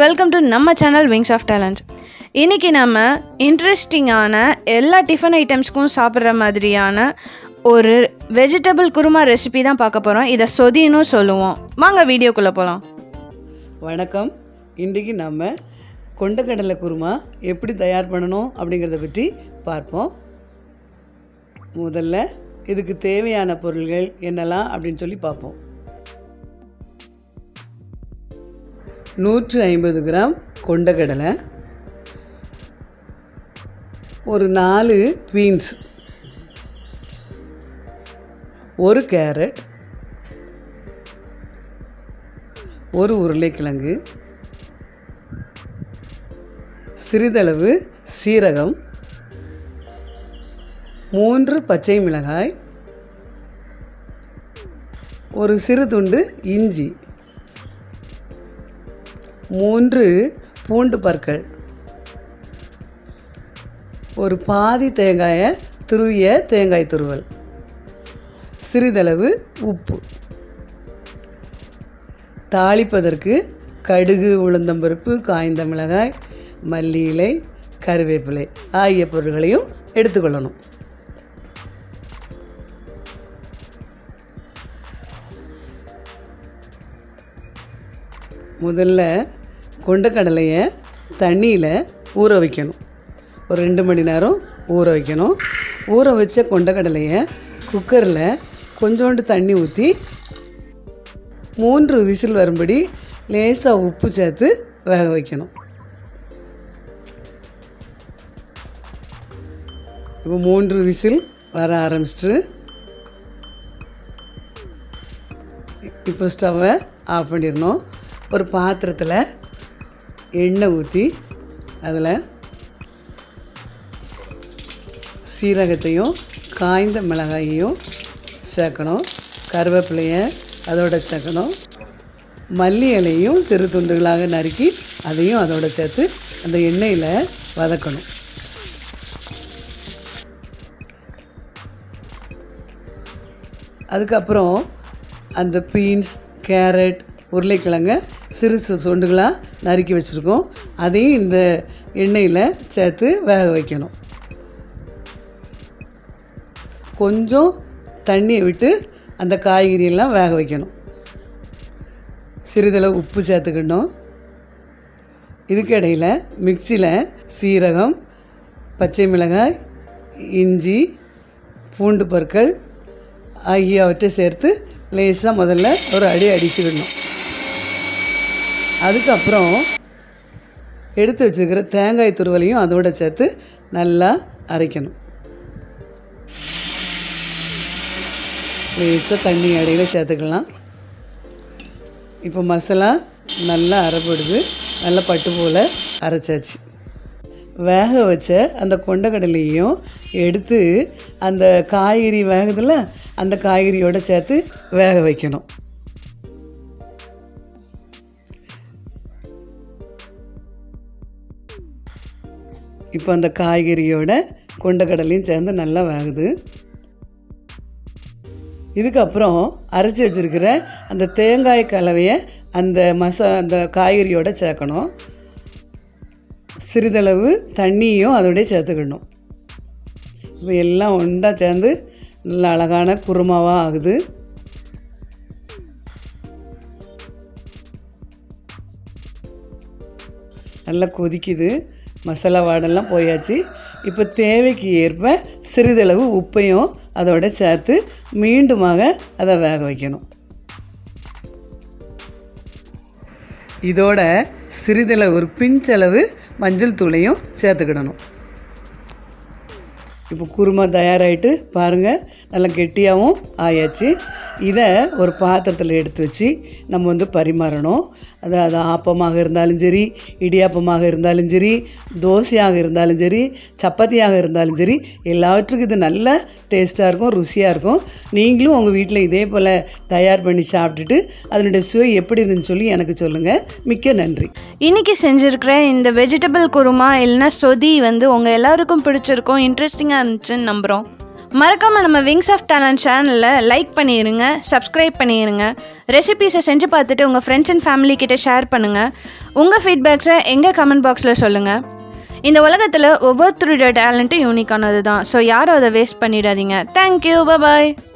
welcome to நம்ம channel wings of talent இன்றைக்கி நம்ம இன்ட்ரெஸ்டிங்கான எல்லா டிஃபன் ஐட்டம்ஸ்க்கும் சாப்பிட்ற மாதிரியான ஒரு வெஜிடபிள் குருமா ரெசிபி தான் பார்க்க போகிறோம் இதை சொதின்னு சொல்லுவோம் வாங்க வீடியோக்குள்ளே போகலாம் வணக்கம் இன்றைக்கி நம்ம கொண்டக்கடலை குருமா எப்படி தயார் பண்ணணும் அப்படிங்கிறத பற்றி பார்ப்போம் முதல்ல இதுக்கு தேவையான பொருள்கள் என்னெல்லாம் அப்படின்னு சொல்லி பார்ப்போம் நூற்று ஐம்பது கிராம் கொண்டக்கடலை ஒரு நாலு பீன்ஸ் ஒரு கேரட் ஒரு உருளைக்கிழங்கு சிறிதளவு சீரகம் மூன்று பச்சை மிளகாய் ஒரு சிறு துண்டு இஞ்சி மூன்று பூண்டு பற்கள் ஒரு பாதி தேங்காயை துருவிய தேங்காய் துருவல் சிறிதளவு உப்பு தாளிப்பதற்கு கடுகு உளுந்தம்பருப்பு காய்ந்த மிளகாய் மல்லி இலை கருவேப்பிலை ஆகிய பொருள்களையும் எடுத்துக்கொள்ளணும் முதல்ல கொண்டக்கடலையை தண்ணியில் ஊற வைக்கணும் ஒரு ரெண்டு மணி நேரம் ஊற வைக்கணும் ஊற வச்ச கொண்டக்கடலையை குக்கரில் கொஞ்சோண்டு தண்ணி ஊற்றி மூன்று விசில் வரும்படி லேசாக உப்பு சேர்த்து வேக வைக்கணும் இப்போ மூன்று விசில் வர ஆரம்பிச்சிட்டு இப்போ ஸ்டவ்வை ஆஃப் பண்ணிடணும் ஒரு பாத்திரத்தில் எண்ணெய் ஊற்றி அதில் சீரகத்தையும் காய்ந்த மிளகாயையும் சேர்க்கணும் கருவேப்பிலையை அதோட சேர்க்கணும் மல்லி இலையும் சிறு துண்டுகளாக நறுக்கி அதையும் அதோட சேர்த்து அந்த எண்ணெயில் வதக்கணும் அதுக்கப்புறம் அந்த பீன்ஸ் கேரட் உருளைக்கிழங்க சிறு சிறு சொண்டுகளாக நறுக்கி வச்சுருக்கோம் அதையும் இந்த எண்ணெயில் சேர்த்து வேக வைக்கணும் கொஞ்சம் தண்ணியை விட்டு அந்த காய்கறியெல்லாம் வேக வைக்கணும் சிறிதளவு உப்பு சேர்த்துக்கணும் இதுக்கு இடையில் மிக்சியில் சீரகம் பச்சை மிளகாய் இஞ்சி பூண்டு பற்கள் ஆகியவற்றை சேர்த்து லேசாக முதல்ல ஒரு அடி அடிச்சுக்கணும் அதுக்கப்புறம் எடுத்து வச்சுருக்கிற தேங்காய் துருவலையும் அதோட சேர்த்து நல்லா அரைக்கணும் லேசாக தண்ணி அடையில் சேர்த்துக்கலாம் இப்போ மசாலா நல்லா அரைப்படுது நல்லா பட்டு போல் அரைச்சாச்சு வேக வச்ச அந்த கொண்டக்கடலையும் எடுத்து அந்த காய்கறி வேகுதில்ல அந்த காய்கறியோட சேர்த்து வேக வைக்கணும் இப்போ அந்த காய்கறியோட கொண்டக்கடலையும் சேர்ந்து நல்லா வேகுது இதுக்கப்புறம் அரைச்சி வச்சுருக்கிற அந்த தேங்காய் கலவையை அந்த மசா அந்த காய்கறியோட சேர்க்கணும் சிறிதளவு தண்ணியும் அதோடய சேர்த்துக்கணும் இப்போ எல்லாம் ஒன்றா சேர்ந்து நல்ல அழகான குருமாவாக ஆகுது நல்லா கொதிக்குது மசாலா வாடெல்லாம் போயாச்சு இப்போ தேவைக்கு ஏற்ப சிறிதளவு உப்பையும் அதோட சேர்த்து மீண்டுமாக அதை வேக வைக்கணும் இதோட சிறிதளவு ஒரு பிஞ்சளவு மஞ்சள் தூளையும் சேர்த்துக்கிடணும் இப்போ குருமா தயாராகிட்டு பாருங்கள் நல்லா கெட்டியாகவும் ஆயாச்சு இதை ஒரு பாத்திரத்தில் எடுத்து வச்சு நம்ம வந்து பரிமாறணும் அது அது ஆப்பமாக இருந்தாலும் சரி இடியாப்பமாக இருந்தாலும் சரி தோசையாக இருந்தாலும் சரி சப்பாத்தியாக இருந்தாலும் சரி எல்லாவற்றுக்கும் இது நல்ல டேஸ்ட்டாக இருக்கும் ருசியாக இருக்கும் நீங்களும் உங்கள் வீட்டில் இதே போல் தயார் பண்ணி சாப்பிட்டுட்டு அதனுடைய சுவை எப்படி இருந்துன்னு சொல்லி எனக்கு சொல்லுங்கள் மிக்க நன்றி இன்றைக்கி செஞ்சுருக்கிற இந்த வெஜிடபிள் குருமா இல்லைன்னா சொதி வந்து உங்கள் எல்லாருக்கும் பிடிச்சிருக்கும் இன்ட்ரெஸ்டிங்காக இருந்துச்சுன்னு நம்புகிறோம் மறக்காமல் நம்ம விங்ஸ் ஆஃப் டேலண்ட் சேனலில் லைக் பண்ணிடுங்க சப்ஸ்கிரைப் பண்ணிடுங்க ரெசிபீஸை செஞ்சு பார்த்துட்டு உங்கள் ஃப்ரெண்ட்ஸ் அண்ட் ஃபேமிலி கிட்ட ஷேர் பண்ணுங்கள் உங்கள் ஃபீட்பேக்ஸை எங்கள் கமெண்ட் பாக்ஸில் சொல்லுங்கள் இந்த உலகத்தில் ஒவ்வொருத்தருடைய டேலண்ட்டும் யூனிக்கானது தான் ஸோ யாரும் அதை வேஸ்ட் பண்ணிடாதீங்க தேங்க்யூ பாய்